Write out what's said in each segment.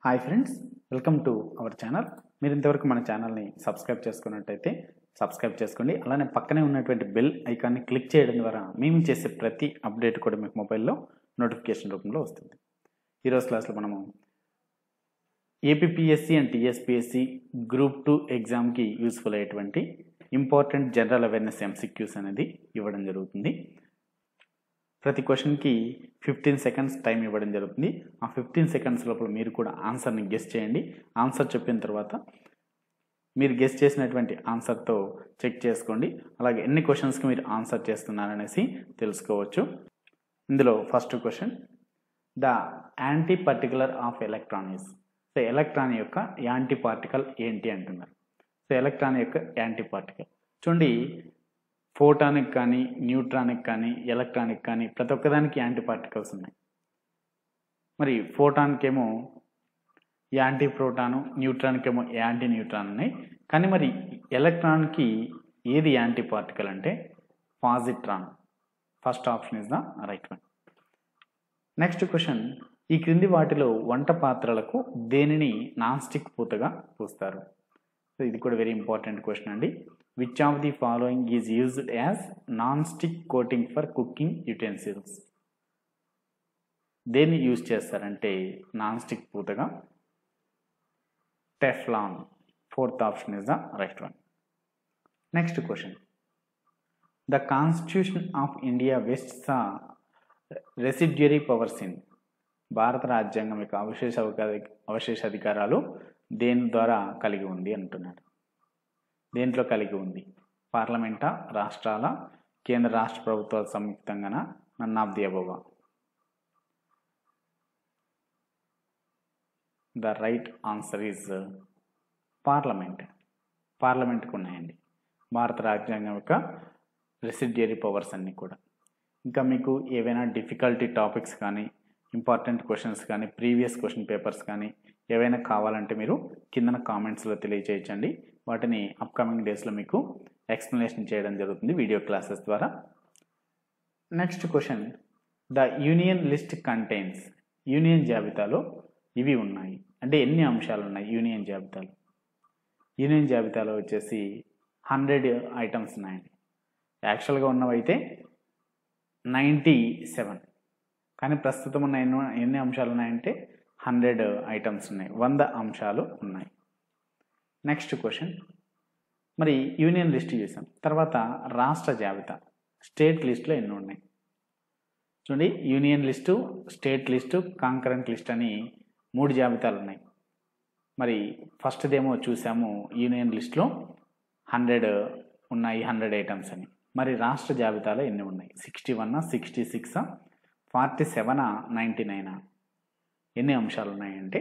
hi friends welcome to our channel మీరు ఇంతవరకు మన ఛానల్ని సబ్స్క్రైబ్ చేసుకున్నట్టయితే సబ్స్క్రైబ్ చేసుకోండి అలానే పక్కనే ఉన్నటువంటి బెల్ ఐకాన్ని క్లిక్ చేయడం ద్వారా మేము చేసే ప్రతి అప్డేట్ కూడా మీకు మొబైల్లో నోటిఫికేషన్ రూపంలో వస్తుంది ఈరోజు క్లాస్లో మనము APSC and TSPSC group two ఎగ్జామ్కి యూస్ఫుల్ అయ్యేటువంటి ఇంపార్టెంట్ జనరల్ అవేర్నెస్ ఎంసిక్యూస్ అనేది ఇవ్వడం జరుగుతుంది ప్రతి క్వశ్చన్కి ఫిఫ్టీన్ సెకండ్స్ టైం ఇవ్వడం జరుగుతుంది ఆ ఫిఫ్టీన్ సెకండ్స్ లోపల మీరు కూడా ఆన్సర్ని గెస్ చేయండి ఆన్సర్ చెప్పిన తర్వాత మీరు గెస్ చేసినటువంటి ఆన్సర్తో చెక్ చేసుకోండి అలాగే ఎన్ని క్వశ్చన్స్కి మీరు ఆన్సర్ చేస్తున్నారనేసి తెలుసుకోవచ్చు ఇందులో first question the anti particular of electronics so electron యొక్క యాంటీ పార్టికల్ ఏంటి అంటున్నారు సో ఎలక్ట్రాన్ యొక్క యాంటీ పార్టికల్ చూడండి ఫోటానిక్ కానీ న్యూట్రానిక్ కానీ ఎలక్ట్రానిక్ కానీ ప్రతి ఒక్కదానికి యాంటీ పార్టికల్స్ ఉన్నాయి మరి ఫోటాన్కి ఏమో యాంటీ ప్రోటాను న్యూట్రాన్కి ఏమో యాంటీ న్యూట్రాన్ ఉన్నాయి కానీ మరి ఎలక్ట్రాన్కి ఏది యాంటీ పార్టికల్ అంటే positron first option is the right one next question ఈ క్రింది వాటిలో వంట పాత్రలకు దేనిని నాన్ స్టిక్ పూతగా పూస్తారు సో ఇది కూడా వెరీ ఇంపార్టెంట్ క్వశ్చన్ అండి which of the following is used as non stick coating for cooking utensils దేన్ని యూజ్ చేస్తారంటే నాన్ స్టిక్ పూతగా Teflon fourth option is the right one next question the constitution of India vests residuary powers in భారత రాజ్యాంగం యొక్క అవశేష అవశేష అధికారాలు దేని ద్వారా కలిగి ఉంది అంటున్నాడు దేంట్లో కలిగి ఉంది పార్లమెంటా రాష్ట్రాల కేంద్ర రాష్ట్ర ప్రభుత్వాల సంయుక్తంగాన none of the above the right answer is parliament పార్లమెంట్కి ఉన్నాయండి భారత రాజ్యాంగం యొక్క రెసిడ్యూరీ పవర్స్ అన్నీ కూడా ఇంకా మీకు ఏవైనా డిఫికల్టీ టాపిక్స్ కానీ ఇంపార్టెంట్ క్వశ్చన్స్ కానీ ప్రీవియస్ క్వశ్చన్ పేపర్స్ కానీ ఏవైనా కావాలంటే మీరు కిందన కామెంట్స్లో తెలియచేయచ్చండి వాటిని అప్కమింగ్ డేస్లో మీకు ఎక్స్ప్లెనేషన్ చేయడం జరుగుతుంది వీడియో క్లాసెస్ ద్వారా next question the union list contains union జాబితాలో ఇవి ఉన్నాయి అంటే ఎన్ని అంశాలు ఉన్నాయి యూనియన్ జాబితాలో యూనియన్ జాబితాలో వచ్చేసి హండ్రెడ్ ఐటమ్స్ ఉన్నాయండి యాక్చువల్గా ఉన్నవైతే నైంటీ సెవెన్ కానీ ప్రస్తుతం ఉన్న ఎన్నో ఎన్ని అంశాలు ఉన్నాయంటే హండ్రెడ్ ఐటమ్స్ ఉన్నాయి వంద అంశాలు ఉన్నాయి నెక్స్ట్ క్వశ్చన్ మరి యూనియన్ లిస్ట్ చూసాం తర్వాత రాష్ట్ర జాబితా స్టేట్ లిస్ట్లో ఎన్ని ఉన్నాయి చూడండి union list state list concurrent list అని మూడు జాబితాలు ఉన్నాయి మరి ఫస్ట్దేమో చూసాము యూనియన్ లిస్ట్లో హండ్రెడ్ ఉన్నాయి హండ్రెడ్ ఐటమ్స్ అని మరి రాష్ట్ర జాబితాలో ఎన్ని ఉన్నాయి sixty one sixty six forty seven ninety nine ఎన్ని అంశాలు ఉన్నాయంటే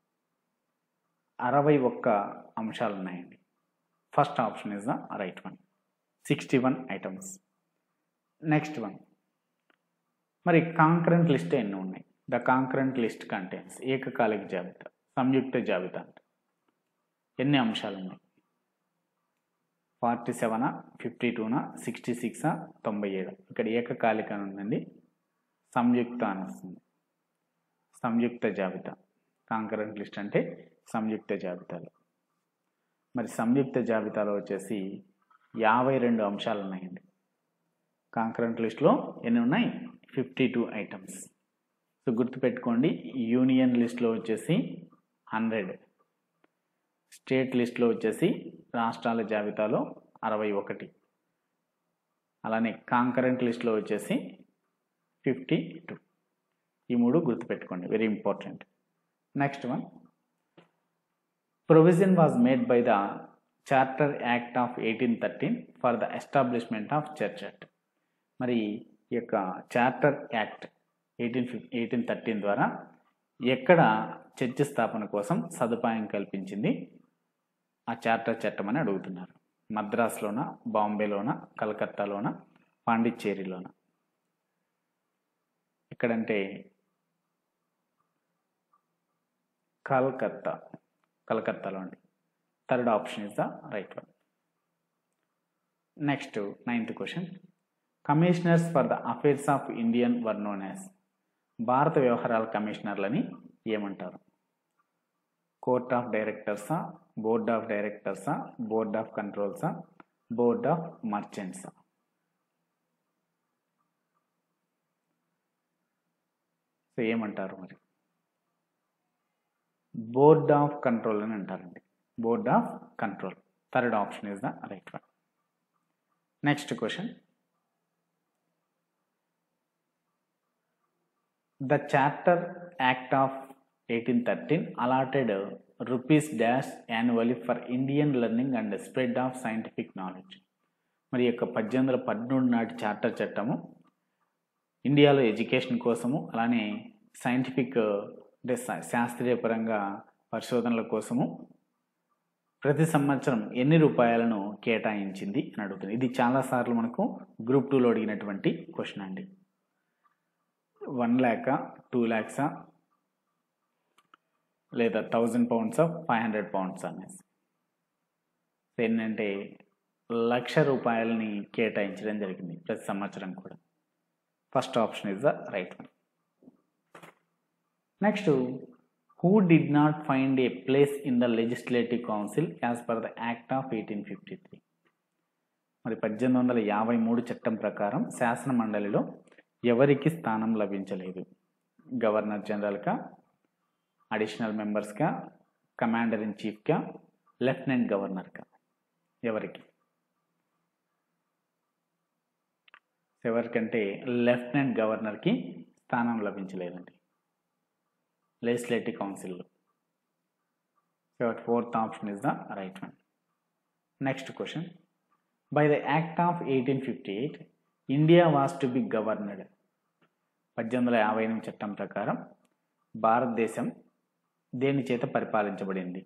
అరవై ఒక్క అంశాలు ఉన్నాయండి first option is the right one sixty one items next one మరి కాంకరెంట్ లిస్ట్ ఎన్ని ఉన్నాయి ద కాంకరెంట్ లిస్ట్ కంటెన్స్ ఏకకాలిక జాబితా సంయుక్త జాబితా అంటే ఎన్ని అంశాలు ఉన్నాయి ఫార్టీ సెవెనా ఫిఫ్టీ టూనా సిక్స్టీ సిక్సా తొంభై ఏడు ఇక్కడ ఏకకాలిక అని ఉందండి సంయుక్త అని వస్తుంది సంయుక్త జాబితా కాంకరెంట్ లిస్ట్ అంటే సంయుక్త జాబితాలో మరి సంయుక్త జాబితాలో వచ్చేసి యాభై రెండు అంశాలు ఉన్నాయండి కాంకరెంట్ లిస్ట్లో ఎన్ని ఉన్నాయి ఫిఫ్టీ టూ ఐటమ్స్ సో గుర్తుపెట్టుకోండి యూనియన్ లిస్ట్లో వచ్చేసి హండ్రెడ్ స్టేట్ లిస్ట్లో వచ్చేసి రాష్ట్రాల జాబితాలో అరవై ఒకటి అలానే కాంకరెంట్ లిస్ట్లో వచ్చేసి ఫిఫ్టీ టూ ఈ మూడు గుర్తుపెట్టుకోండి very important next one provision was made by the charter act of eighteen thirteen for the establishment of church act మరి ఈ యొక్క charter act eighteen fif eighteen thirteen ద్వారా ఎక్కడ చర్చ్ స్థాపన కోసం సదుపాయం కల్పించింది ఆ చార్టర్ చట్టం అని అడుగుతున్నారు మద్రాసులోన బాంబేలోన కలకత్తాలోన పాండిచ్చేరిలోన ఎక్కడంటే కలకత్తా కలకత్తాలో అండి third option is the right one next ninth question commissioners for the affairs of Indian were known as భారత వ్యవహారాల కమిషనర్లని ఏమంటారు కోర్ట్ ఆఫ్ డైరెక్టర్సా బోర్డ్ ఆఫ్ డైరెక్టర్సా బోర్డ్ ఆఫ్ కంట్రోల్సా బోర్డ్ ఆఫ్ మర్చెంట్సా సో ఏమంటారు మరి బోర్డ్ ఆఫ్ కంట్రోల్ అని అంటారండి board of control third option is the right one next question the charter act of eighteen thirteen allotted rupees dash annually for Indian learning and spread of scientific knowledge మరి యొక్క పద్దెనిమిది వందల పద్మూడు నాటి charter చట్టము ఇండియాలో education కోసము అలానే scientific అంటే శా- శాస్త్రీయపరంగా పరిశోధనల కోసము ప్రతి సంవత్సరం ఎన్ని రూపాయలను కేటాయించింది అని అడుగుతుంది ఇది చాలాసార్లు మనకు గ్రూప్ టూలో అడిగినటువంటి క్వశ్చన్ అండి వన్ ల్యాకా టూ ల్యాక్సా లేదా థౌజండ్ పౌండ్సా ఫైవ్ హండ్రెడ్ పౌండ్స్ అనేసి ఏంటంటే లక్ష రూపాయలని కేటాయించడం జరిగింది ప్రతి సంవత్సరం కూడా first option is the right one next who did not find a place in the legislative council as per the act of eighteen fifty three మరి పద్దెనిమిది వందల యాభై మూడు చట్టం ప్రకారం శాసన మండలిలో ఎవరికి స్థానం లభించలేదు గవర్నర్ జనరల్గా అడిషనల్ మెంబర్స్గా కమాండర్ ఇన్ చీఫ్గా లెఫ్టినెంట్ గవర్నర్గా ఎవరికి ఎవరికంటే లెఫ్టినెంట్ గవర్నర్కి స్థానం లభించలేదండి లెజిస్లేటివ్ కౌన్సిల్లో so fourth option is the right one next question by the act of eighteen fifty eight India was to be governed పద్దెనిమిది వందల యాభై ఎనిమిది చట్టం ప్రకారం భారతదేశం దేని చేత పరిపాలించబడింది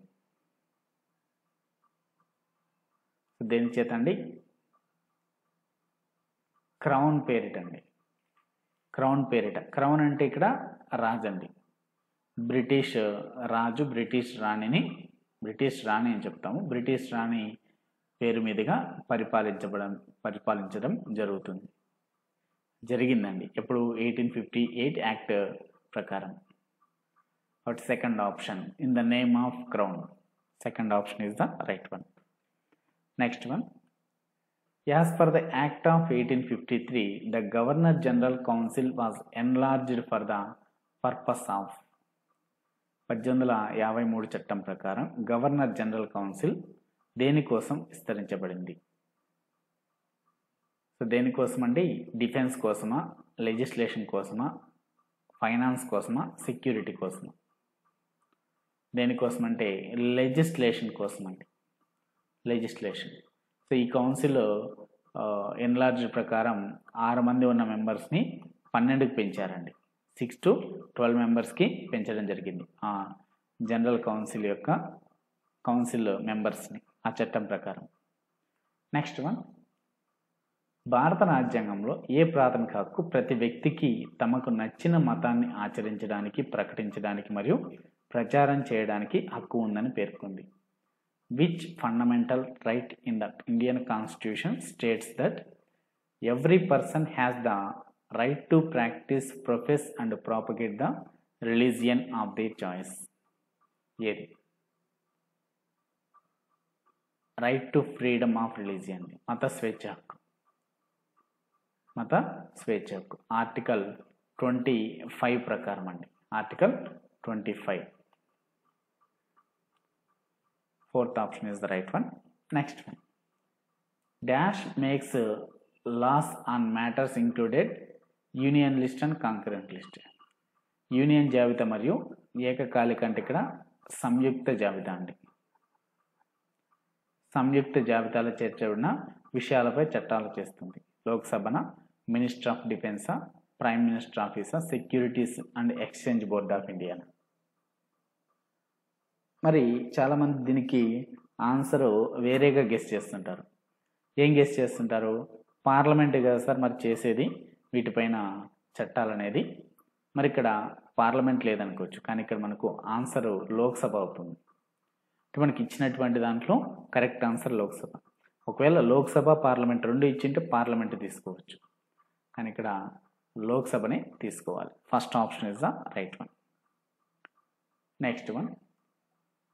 దేని చేత అండి క్రౌన్ పేరిట అండి క్రౌన్ పేరిట క్రౌన్ అంటే ఇక్కడ రాజు అండి బ్రిటిష్ రాజు బ్రిటిష్ రాణిని బ్రిటిష్ రాణి అని చెప్తాము బ్రిటిష్ రాణి పేరు మీదుగా పరిపాలించబడం పరిపాలించడం జరుగుతుంది జరిగిందండి ఎప్పుడు ఎయిటీన్ ఫిఫ్టీ ఎయిట్ యాక్ట్ ప్రకారం but second option in the name of crown second option is the right one next one as per the act of eighteen fifty three the governor general council was enlarged for the purpose of పద్దెనిమిది వందల యాభై మూడు చట్టం ప్రకారం governor general council దేనికోసం విస్తరించబడింది so దేనికోసం అండి డిఫెన్స్ కోసమా లెజిస్లేషన్ కోసమా ఫైనాన్స్ కోసమా సెక్యూరిటీ కోసమా దేనికోసం అంటే లెజిస్లేషన్ కోసం అండి లెజిస్లేషన్ సో ఈ కౌన్సిల్ ఎన్లార్జ్ ప్రకారం ఆరు మంది ఉన్న మెంబర్స్ని పన్నెండుకి పెంచారండి సిక్స్ టు ట్వెల్వ్ మెంబర్స్కి పెంచడం జరిగింది ఆ జనరల్ కౌన్సిల్ యొక్క కౌన్సిల్ మెంబర్స్ని ఆ చట్టం ప్రకారం నెక్స్ట్ వన్ భారత రాజ్యాంగంలో ఏ ప్రాథమిక హక్కు ప్రతి వ్యక్తికి తమకు నచ్చిన మతాన్ని ఆచరించడానికి ప్రకటించడానికి మరియు ప్రచారం చేయడానికి హక్కు ఉందని పేర్కొంది which fundamental right in the Indian constitution states that every person has the right to practise profess and propagate the religion of the choice ఏది right to freedom of religion మత స్వేచ్ఛ హక్కు మత స్వేచ్ఛ హక్కు ఆర్టికల్ ట్వంటీ ఫైవ్ ప్రకారం అండి article twenty five fourth option is the right one next one dash makes laws on matters included union list and concurrent list union జాబితా మరియు ఏకకాలిక అంటే ఇక్కడ సంయుక్త జాబితా అండి సంయుక్త జాబితాలో చేర్చబడిన విషయాలపై చట్టాలు చేస్తుంది లోక్సభన మినిస్టర్ ఆఫ్ డిఫెన్సా ప్రైమ్ మినిస్టర్ ఆఫీసా securities and exchange board of India మరి చాలామంది దీనికి ఆన్సర్ వేరేగా గెస్ట్ చేస్తుంటారు ఏం గెస్ట్ చేస్తుంటారు పార్లమెంట్ కదా సార్ మరి చేసేది వీటిపైన చట్టాలు అనేది మరి ఇక్కడ పార్లమెంట్ లేదనుకోవచ్చు కానీ ఇక్కడ మనకు ఆన్సర్ లోక్సభ అవుతుంది అంటే మనకి ఇచ్చినటువంటి దాంట్లో కరెక్ట్ ఆన్సర్ లోక్సభ ఒకవేళ లోక్సభ పార్లమెంట్ రెండు ఇచ్చింటే పార్లమెంట్ తీసుకోవచ్చు కానీ ఇక్కడ లోక్సభనే తీసుకోవాలి first option is the right one next one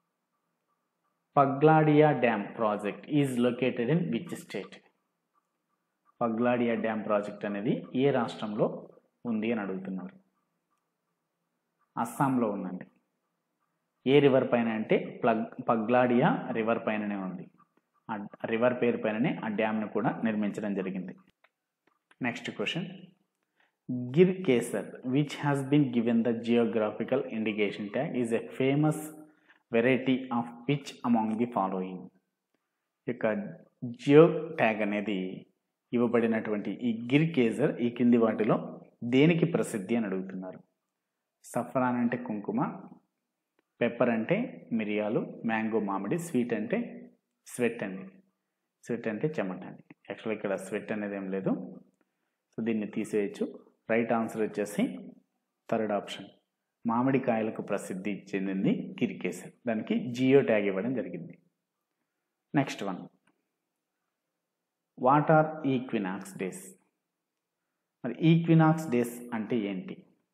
Pagladia dam project is located in which state Pagladia dam project అనేది ఏ రాష్ట్రంలో ఉంది అని అడుగుతున్నారు అస్సాంలో ఉందండి ఏ రివర్ పైన అంటే ప్లగ్ పగ్లాడియా రివర్ పైననే ఉంది ఆ రివర్ పేరు పైననే ఆ డ్యామ్ను కూడా నిర్మించడం జరిగింది next question Gir Kesar which has been given the geographical indication tag is a famous variety of which among the following యొక్క జియో ట్యాగ్ అనేది ఇవ్వబడినటువంటి ఈ గిర్ కేసర్ ఈ కింది వాటిలో దేనికి ప్రసిద్ధి అని అడుగుతున్నారు సఫ్రాన్ అంటే కుంకుమ పెప్పర్ అంటే మిరియాలు మ్యాంగో మామిడి స్వీట్ అంటే స్వెట్ అండి స్వెట్ అంటే చెమట అండి యాక్చువల్ ఇక్కడ స్వెట్ అనేది ఏం లేదు సో దీన్ని తీసేయచ్చు రైట్ ఆన్సర్ వచ్చేసి థర్డ్ ఆప్షన్ మామిడికాయలకు ప్రసిద్ధి చెందింది కిరికేసర్ దానికి జియో ట్యాగ్ ఇవ్వడం జరిగింది next one what are equinox days మరి ఈక్వినాక్స్ డేస్ అంటే ఏంటి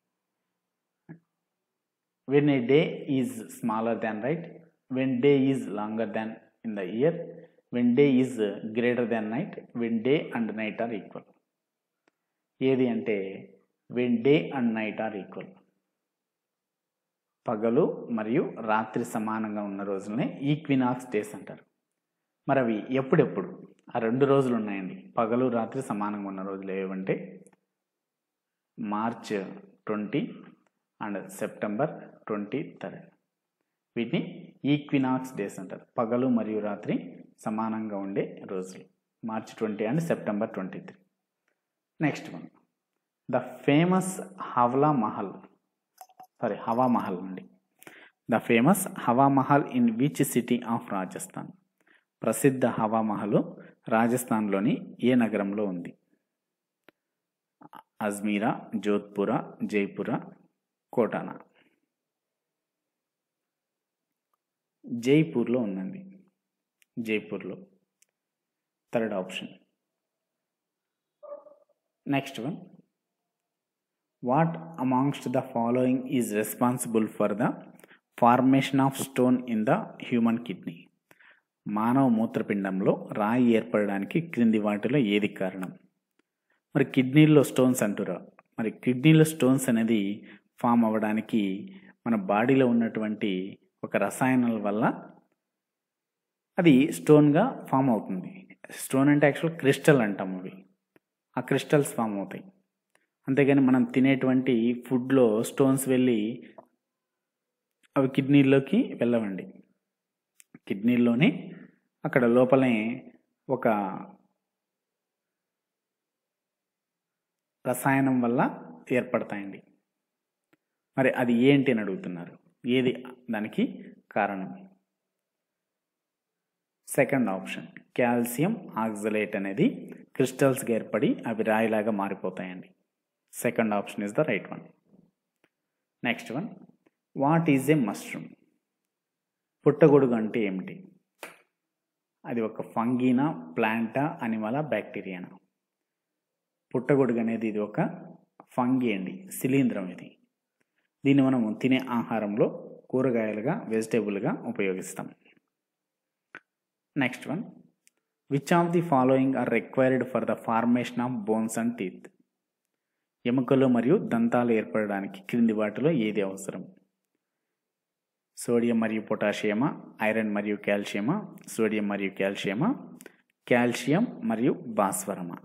when a day is smaller than right when day is longer than in the year when day is greater than night when day and night are equal ఏది అంటే when day and night are equal పగలు మరియు రాత్రి సమానంగా ఉన్న రోజులనే equinox days అంటారు మరి అవి ఎప్పుడెప్పుడు ఆ రెండు రోజులు ఉన్నాయండి పగలు రాత్రి సమానంగా ఉన్న రోజులు ఏవంటే March twenty and September twenty third వీటిని ఈక్వినాక్స్ డేస్ అంటారు పగలు మరియు రాత్రి సమానంగా ఉండే రోజులు March twenty and September twenty three next one the famous Hawla Mahal sorry Hawa Mahal అండి the famous Hawa Mahal in which city of Rajasthan ప్రసిద్ధ హవా మహల్ రాజస్థాన్లోని ఏ నగరంలో ఉంది అజ్మీరా జోధ్పుర జైపుర కోటానా జైపూర్లో ఉందండి జైపూర్లో third option next one what amongst the following is responsible for the formation of stone in the human kidney మానవ మూత్రపిండంలో రాయి ఏర్పడడానికి క్రింది వాటిలో ఏది కారణం మరి కిడ్నీలో స్టోన్స్ అంటురా మరి కిడ్నీలో స్టోన్స్ అనేది ఫామ్ అవ్వడానికి మన బాడీలో ఉన్నటువంటి ఒక రసాయనాల వల్ల అది స్టోన్గా ఫామ్ అవుతుంది స్టోన్ అంటే యాక్చువల్ క్రిస్టల్ అంటాం అవి ఆ క్రిస్టల్స్ ఫామ్ అవుతాయి అంతేగాని మనం తినేటువంటి ఫుడ్లో స్టోన్స్ వెళ్ళి అవి కిడ్నీలోకి వెళ్ళవండి కిడ్నీలోనే అక్కడ లోపలనే ఒక రసాయనం వల్ల ఏర్పడతాయండి మరి అది ఏంటి అని అడుగుతున్నారు ఏది దానికి కారణం సెకండ్ ఆప్షన్ కాల్షియం ఆక్సలేట్ అనేది క్రిస్టల్స్గా ఏర్పడి అవి రాయిలాగా మారిపోతాయండి second option is the right one next one what is a mushroom పుట్టగొడుగు అంటే ఏమిటి అది ఒక ఫంగీనా ప్లాంటా అనిమల బ్యాక్టీరియానా పుట్టగొడుగు అనేది ఇది ఒక ఫంగి అండి శిలీంద్రం ఇది దీన్ని మనము తినే ఆహారంలో కూరగాయలుగా వెజిటేబుల్గా ఉపయోగిస్తాం next one which of the following are required for the formation of bones and teeth ఎముకలు మరియు దంతాలు ఏర్పడడానికి క్రింది వాటిలో ఏది అవసరం సోడియం మరియు పొటాషియమా ఐరన్ మరియు కాల్షియమా సోడియం మరియు కాల్షియమా కాల్షియం మరియు భాస్వరమా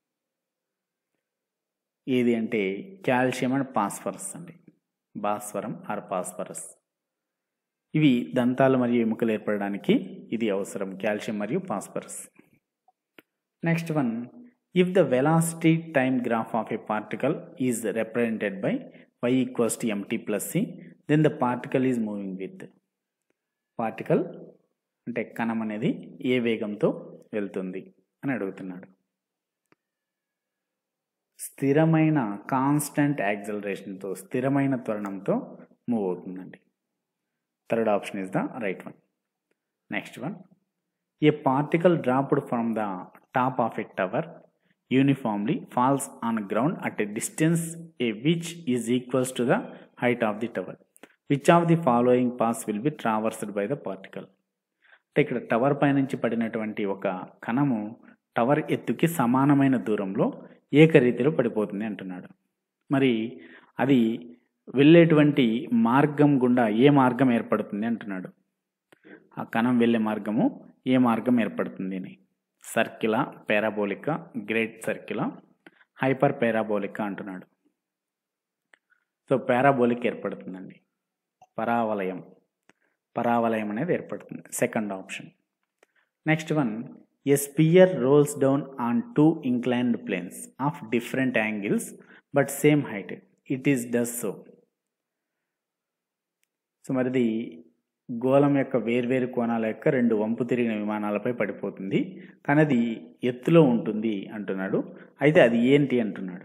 ఏది అంటే కాల్షియం అండ్ పాస్ఫరస్ అండి భాస్వరం ఆర్ పాస్ఫరస్ ఇవి దంతాలు మరియు ఎముకలు ఏర్పడడానికి ఇది అవసరం కాల్షియం మరియు phosphorus next one if the velocity time graph of a particle is represented by y equals to MT plus c then the particle is moving with particle అంటే కణం అనేది ఏ వేగంతో వెళ్తుంది అని అడుగుతున్నాడు స్థిరమైన కాన్స్టెంట్ యాక్సలరేషన్తో స్థిరమైన త్వరణంతో మూవ్ అవుతుందండి third option is the right one next one a particle dropped from the top of a tower uniformly falls on ground at a distance a which is equals to the height of the tower which of the following path will be traversed by the particle అంటే ఇక్కడ tower పైనుంచి పడినటువంటి ఒక కణము tower ఎత్తుకి సమానమైన దూరంలో ఏకరీతిలో పడిపోతుంది అంటున్నాడు మరి అది వెళ్ళేటువంటి మార్గం గుండా ఏ మార్గం ఏర్పడుతుంది అంటున్నాడు ఆ కణం వెళ్ళే మార్గము ఏ మార్గం ఏర్పడుతుంది అని సర్కిలా పారాబోలికా గ్రేట్ సర్కిలా హైపర్ పారాబోలికా అంటున్నాడు సో పారాబోలిక్ ఏర్పడుతుందండి పరావలయం పరావలయం అనేది ఏర్పడుతుంది second option next one a sphere rolls down on two inclined planes of different angles but same height it is does so so మరిది గోళం యొక్క వేర్వేరు కోణాల యొక్క రెండు వంపు తిరిగిన విమానాలపై పడిపోతుంది కానీ అది ఎత్తులో ఉంటుంది అంటున్నాడు అయితే అది ఏంటి అంటున్నాడు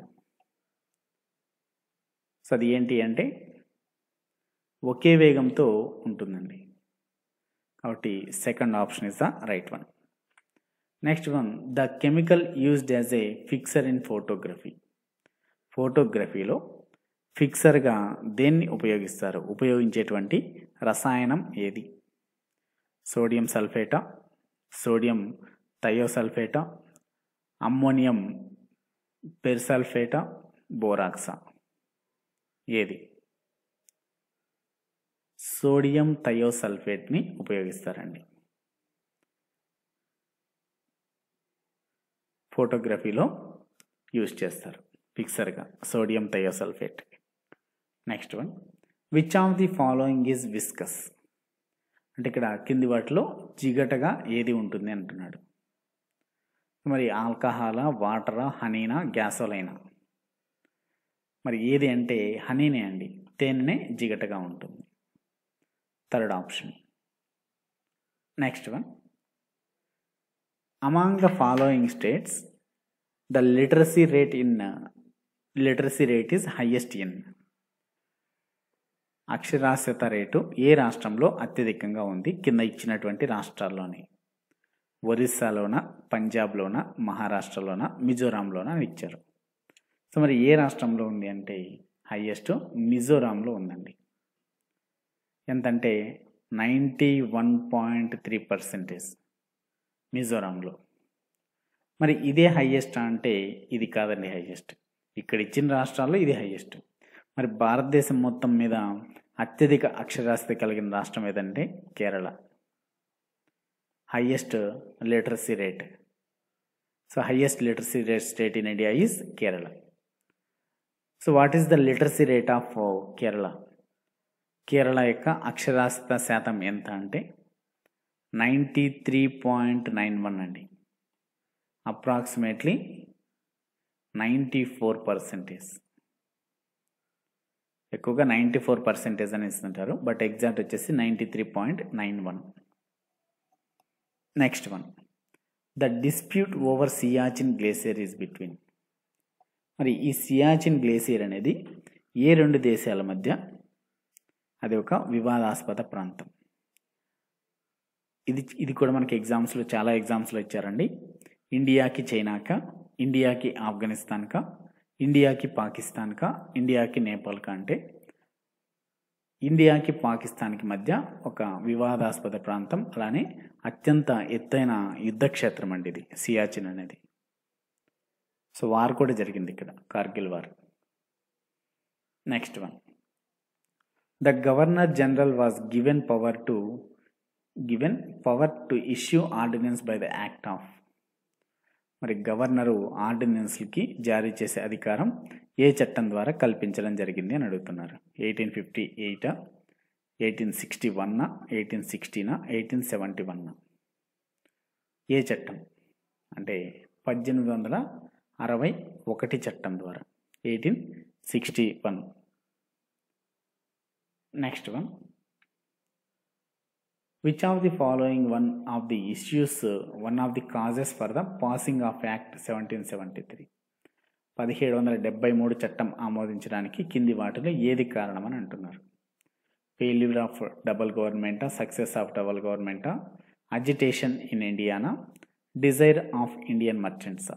సో అది ఏంటి అంటే ఒకే వేగంతో ఉంటుందండి కాబట్టి second option is the right one next one the chemical used as a fixer in photography ఫోటోగ్రఫీలో ఫిక్సర్గా దేన్ని ఉపయోగిస్తారు ఉపయోగించేటువంటి రసాయనం ఏది సోడియం సల్ఫేటా సోడియం థయోసల్ఫేటా అమ్మోనియం పెర్సల్ఫేటా బోరాక్సా ఏది సోడియం థయోసల్ఫేట్ని ఉపయోగిస్తారండి ఫోటోగ్రఫీలో యూజ్ చేస్తారు ఫిక్సర్గా sodium thiosulphate next one which of the following is viscous అంటే ఇక్కడ కింది వాటిలో జిగటగా ఏది ఉంటుంది అంటున్నాడు మరి ఆల్కహాలా వాటరా హనీనా గ్యాసోలైనా మరి ఏది అంటే హనీనే అండి తేనెనే జిగటగా ఉంటుంది third option next one among the following states the literacy rate in literacy rate is highest in అక్షరాస్యత రేటు ఏ రాష్ట్రంలో అత్యధికంగా ఉంది కింద ఇచ్చినటువంటి రాష్ట్రాల్లోని ఒరిస్సాలోన పంజాబ్లోన మహారాష్ట్రలోన మిజోరాంలోన అని ఇచ్చారు సో మరి ఏ రాష్ట్రంలో ఉంది అంటే హయ్యెస్ట్ మిజోరాంలో ఉందండి ఎంతంటే ninety one point three percentage మిజోరాంలో మరి ఇదే హయ్యెస్ట్ అంటే ఇది కాదండి హయ్యెస్ట్ ఇక్కడ ఇచ్చిన రాష్ట్రాల్లో ఇది హయ్యెస్ట్ మరి భారతదేశం మొత్తం మీద అత్యధిక అక్షరాస్యత కలిగిన రాష్ట్రం ఏదంటే Kerala highest literacy rate so highest literacy rate state in India is Kerala so what is the literacy rate of Kerala Kerala యొక్క అక్షరాస్యత శాతం ఎంత అంటే ninety three point nine one అండి అప్రాక్సిమేట్లీ నైంటీ ఫోర్ పర్సెంటేజ్ ఎక్కువగా నైంటీ ఫోర్ పర్సెంటేజ్ అని ఇస్తుంటారు బట్ ఎగ్జాక్ట్ వచ్చేసి ninety three point nine one next one the dispute over Siachen glacier is between మరి ఈ సియాచిన్ గ్లేసియర్ అనేది ఏ రెండు దేశాల మధ్య అది ఒక వివాదాస్పద ప్రాంతం ఇది ఇది కూడా మనకి ఎగ్జామ్స్లో చాలా ఎగ్జామ్స్లో ఇచ్చారండి ఇండియాకి చైనాక ఇండియాకి ఆఫ్ఘనిస్తాన్కా ఇండియాకి పాకిస్తాన్కా ఇండియాకి నేపాల్కా అంటే ఇండియాకి పాకిస్తాన్కి మధ్య ఒక వివాదాస్పద ప్రాంతం అలానే అత్యంత ఎత్తైన యుద్ధ క్షేత్రం అండి ఇది సియాచిన్ అనేది సో వార్ కూడా జరిగింది ఇక్కడ Kargil war next one the governor general was given power to given power to issue ordinance by the act of మరి గవర్నరు ఆర్డినెన్స్కి జారీ చేసే అధికారం ఏ చట్టం ద్వారా కల్పించడం జరిగింది అని అడుగుతున్నారు ఎయిటీన్ ఫిఫ్టీ ఎయిటా ఎయిటీన్ సిక్స్టీ వన్నా ఎయిటీన్ సిక్స్టీనా ఎయిటీన్ సెవెంటీ వన్నా ఏ చట్టం అంటే పద్దెనిమిది వందల అరవై ఒకటి చట్టం ద్వారా eighteen sixty one next one which of the following one of the issues one of the causes for the passing of act seventeen seventy three పదిహేడు వందల డెబ్బై మూడు చట్టం ఆమోదించడానికి కింది వాటిలో ఏది కారణమని అంటున్నారు ఫెయిల్యూర్ ఆఫ్ డబుల్ గవర్నమెంటా సక్సెస్ ఆఫ్ డబుల్ గవర్నమెంటా అజిటేషన్ ఇన్ ఇండియానా డిజైర్ ఆఫ్ ఇండియన్ మర్చెంట్సా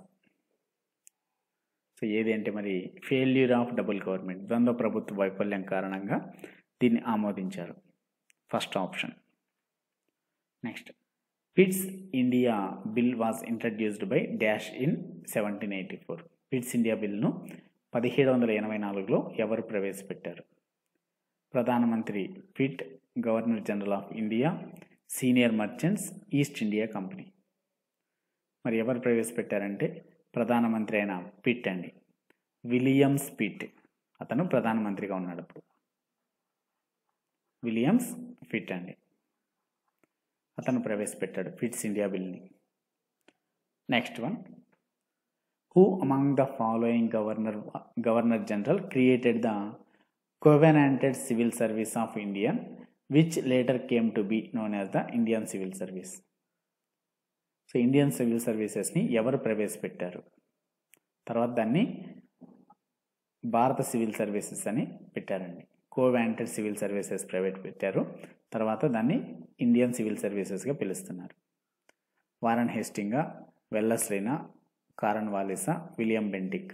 సో ఏది అంటే మరి ఫెయిల్యూర్ ఆఫ్ డబుల్ గవర్నమెంట్ ద్వంద్వ ప్రభుత్వ వైఫల్యం కారణంగా దీన్ని ఆమోదించారు first option next Pitt's India bill was introduced by dash in seventeen eighty four Pitt's India బిల్ను పదిహేడు వందల ఎనభై నాలుగులో ఎవరు ప్రవేశపెట్టారు ప్రధానమంత్రి Pitt governor general of India senior merchants East India Company మరి ఎవరు ప్రవేశపెట్టారంటే ప్రధానమంత్రి అయిన పిట్ అండి విలియమ్స్ పిట్ అతను ప్రధానమంత్రిగా ఉన్నాడు అప్పుడు విలియమ్స్ ఫిట్ అండి అతను ప్రవేశపెట్టాడు ఫిట్స్ ఇండియా బిల్ని next one who among the following governor governor general created the covenanted civil service of Indian which later came to be known as the Indian civil service so Indian civil సర్వీసెస్ని ఎవరు ప్రవేశపెట్టారు తర్వాత దాన్ని భారత civil services అని పెట్టారండి కోవాంటెడ్ civil services private పెట్టారు తర్వాత దాన్ని ఇండియన్ సివిల్ సర్వీసెస్గా పిలుస్తున్నారు వారన్ హేస్టింగా వెల్లస్లీనా కారన్ వాలిసా William Bentinck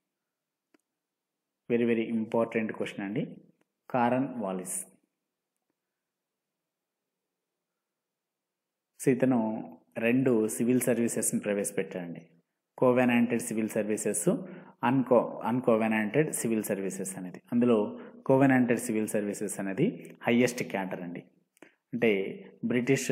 very very important question అండి కారన్ వాలిస్ సో ఇతను రెండు సివిల్ సర్వీసెస్ని ప్రవేశపెట్టారండి కోవెనాంటెడ్ సివిల్ సర్వీసెస్ అన్కో అన్కోవెనాంటెడ్ సివిల్ సర్వీసెస్ అనేది అందులో కోవెనాంటెడ్ సివిల్ సర్వీసెస్ అనేది హయ్యెస్ట్ క్యాటర్ అండి అంటే బ్రిటిష్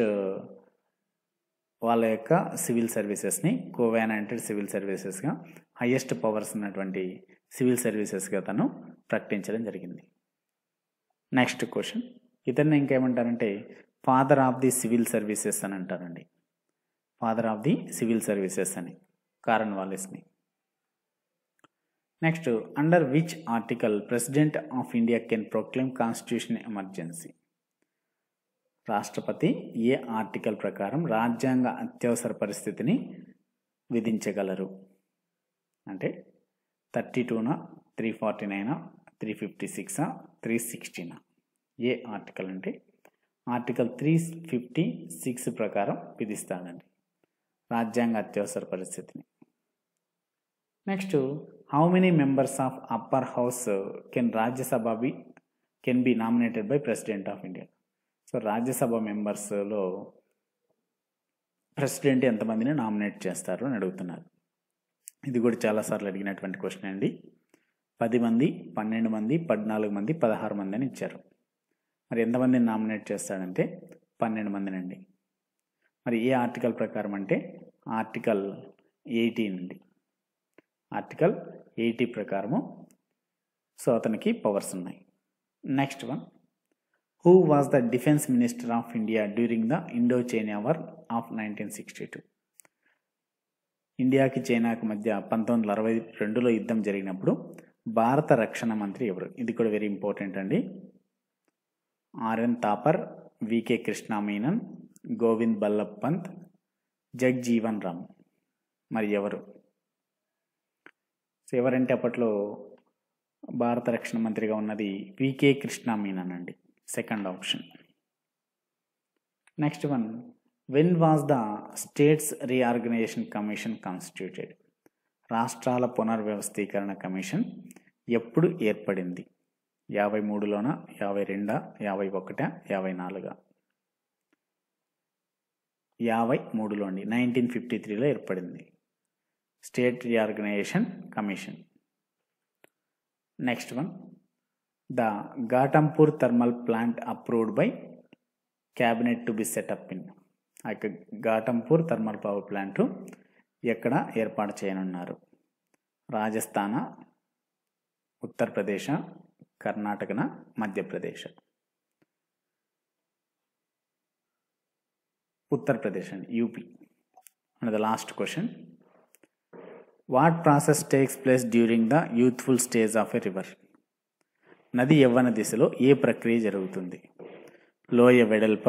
వాళ్ళ యొక్క సివిల్ సర్వీసెస్ని కోవెనాంటెడ్ సివిల్ సర్వీసెస్గా హయ్యెస్ట్ పవర్స్ ఉన్నటువంటి సివిల్ సర్వీసెస్గా తను ప్రకటించడం జరిగింది నెక్స్ట్ క్వశ్చన్ ఇతన్ని ఇంకేమంటారంటే father of the civil services అని అంటారండి father of the civil services అని కారన్ వాలిస్ని next under which article president of India can proclaim constitution emergency రాష్ట్రపతి ఏ ఆర్టికల్ ప్రకారం రాజ్యాంగ అత్యవసర పరిస్థితిని విధించగలరు అంటే థర్టీ టూనా త్రీ ఫార్టీ నైనా త్రీ ఫిఫ్టీ సిక్సా త్రీ సిక్స్టీనా ఏ ఆర్టికల్ అంటే ఆర్టికల్ త్రీ ఫిఫ్టీ సిక్స్ ప్రకారం విధిస్తాడండి రాజ్యాంగ అత్యవసర పరిస్థితిని next how many members of upper house can Rajya Sabha be can be nominated by president of India so Rajya Sabha మెంబర్స్లో ప్రెసిడెంట్ ఎంతమందిని నామినేట్ చేస్తారు అని అడుగుతున్నారు ఇది కూడా చాలాసార్లు అడిగినటువంటి క్వశ్చన్ అండి పది మంది పన్నెండు మంది పద్నాలుగు మంది పదహారు మంది అని ఇచ్చారు మరి ఎంతమందిని నామినేట్ చేస్తాడంటే పన్నెండు మందినండి మరి ఏ ఆర్టికల్ ప్రకారం అంటే ఆర్టికల్ ఎయిటీన్ అండి ఆర్టికల్ ఎయిటీ ప్రకారము సో అతనికి పవర్స్ ఉన్నాయి next one who was the defence minister of India during the Indo China war of nineteen sixty two ఇండియాకి చైనాకి మధ్య పంతొమ్మిది వందల అరవై రెండులో యుద్ధం జరిగినప్పుడు భారత రక్షణ మంత్రి ఎవరు ఇది కూడా వెరీ ఇంపార్టెంట్ అండి ఆర్ఎన్ తాపర్ వికే కృష్ణ మీనన్ గోవింద్ బల్లభ్ పంత్ జగ్జీవన్ రామ్ మరి ఎవరు సో ఎవరంటే అప్పట్లో భారత రక్షణ మంత్రిగా ఉన్నది వికే కృష్ణ మీనన్ అండి second option next one when was the states reorganisation commission constituted రాష్ట్రాల పునర్వ్యవస్థీకరణ కమిషన్ ఎప్పుడు ఏర్పడింది యాభై మూడులోన యాభై రెండా యాభై ఒకటా యాభై నాలుగా యాభై మూడులో అండి నైన్టీన్ ఫిఫ్టీ త్రీలో ఏర్పడింది state reorganisation commission next one the Ghatampur thermal plant approved by cabinet to be set up in ఆ యొక్క ఘాటంపూర్ థర్మల్ పవర్ ప్లాంట్ ఎక్కడ ఏర్పాటు చేయనున్నారు రాజస్థాన ఉత్తరప్రదేశ్ కర్ణాటకన మధ్యప్రదేశ్ ఉత్తరప్రదేశ్ అండి UP and the last question what process takes place during the youthful stage of a river నది యవ్వన దిశలో ఏ ప్రక్రియ జరుగుతుంది లోయ వెడల్ప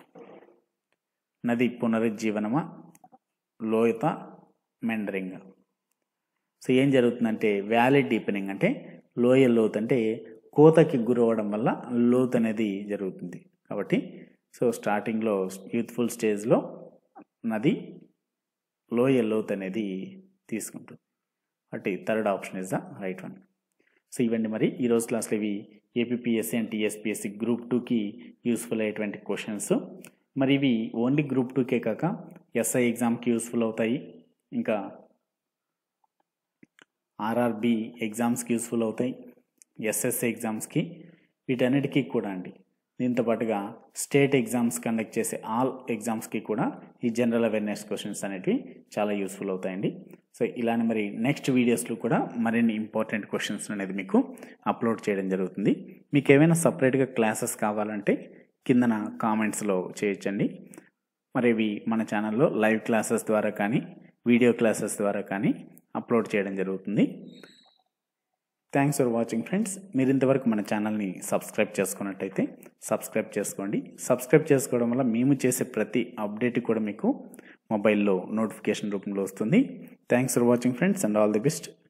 నది పునరుజ్జీవనమా లోయత మెండరింగ్ సో ఏం జరుగుతుందంటే వ్యాలీ డీపెనింగ్ అంటే లోయ లోతు అంటే కోతకి గురవడం వల్ల లోతు అనేది జరుగుతుంది కాబట్టి సో స్టార్టింగ్లో యూత్ఫుల్ స్టేజ్లో నది లోయ లోతు అనేది తీసుకుంటుంది కాబట్టి third option is the right one so ఇవన్నీ మరి ఈరోజు క్లాస్లో ఇవి ఏపీఎస్సీ అండ్ టీఎస్పీఎస్సీ గ్రూప్ టూకి యూస్ఫుల్ అయ్యేటువంటి క్వశ్చన్స్ మరి ఇవి ఓన్లీ గ్రూప్ టూకే కాక ఎస్ఐ ఎగ్జామ్కి యూస్ఫుల్ అవుతాయి ఇంకా ఆర్ఆర్బి ఎగ్జామ్స్కి యూస్ఫుల్ అవుతాయి ఎస్ఎస్సి ఎగ్జామ్స్కి వీటన్నిటికీ కూడా అండి దీంతో పాటుగా స్టేట్ ఎగ్జామ్స్ కండక్ట్ చేసే ఆల్ ఎగ్జామ్స్కి కూడా ఈ జనరల్ అవేర్నెస్ క్వశ్చన్స్ అనేటివి చాలా యూస్ఫుల్ అవుతాయండి సో ఇలానే మరి నెక్స్ట్ వీడియోస్లో కూడా మరిన్ని ఇంపార్టెంట్ క్వశ్చన్స్ అనేది మీకు అప్లోడ్ చేయడం జరుగుతుంది మీకు ఏమైనా సపరేట్గా క్లాసెస్ కావాలంటే కిందన కామెంట్స్లో చేయొచ్చండి మరి ఇవి మన ఛానల్లో లైవ్ క్లాసెస్ ద్వారా కానీ వీడియో క్లాసెస్ ద్వారా కానీ అప్లోడ్ చేయడం జరుగుతుంది థ్యాంక్స్ ఫర్ వాచింగ్ ఫ్రెండ్స్ మీరు ఇంతవరకు మన ఛానల్ని సబ్స్క్రైబ్ చేసుకున్నట్టయితే సబ్స్క్రైబ్ చేసుకోండి సబ్స్క్రైబ్ చేసుకోవడం వల్ల మేము చేసే ప్రతి అప్డేట్ కూడా మీకు మొబైల్లో నోటిఫికేషన్ రూపంలో వస్తుంది thanks for watching friends and all the best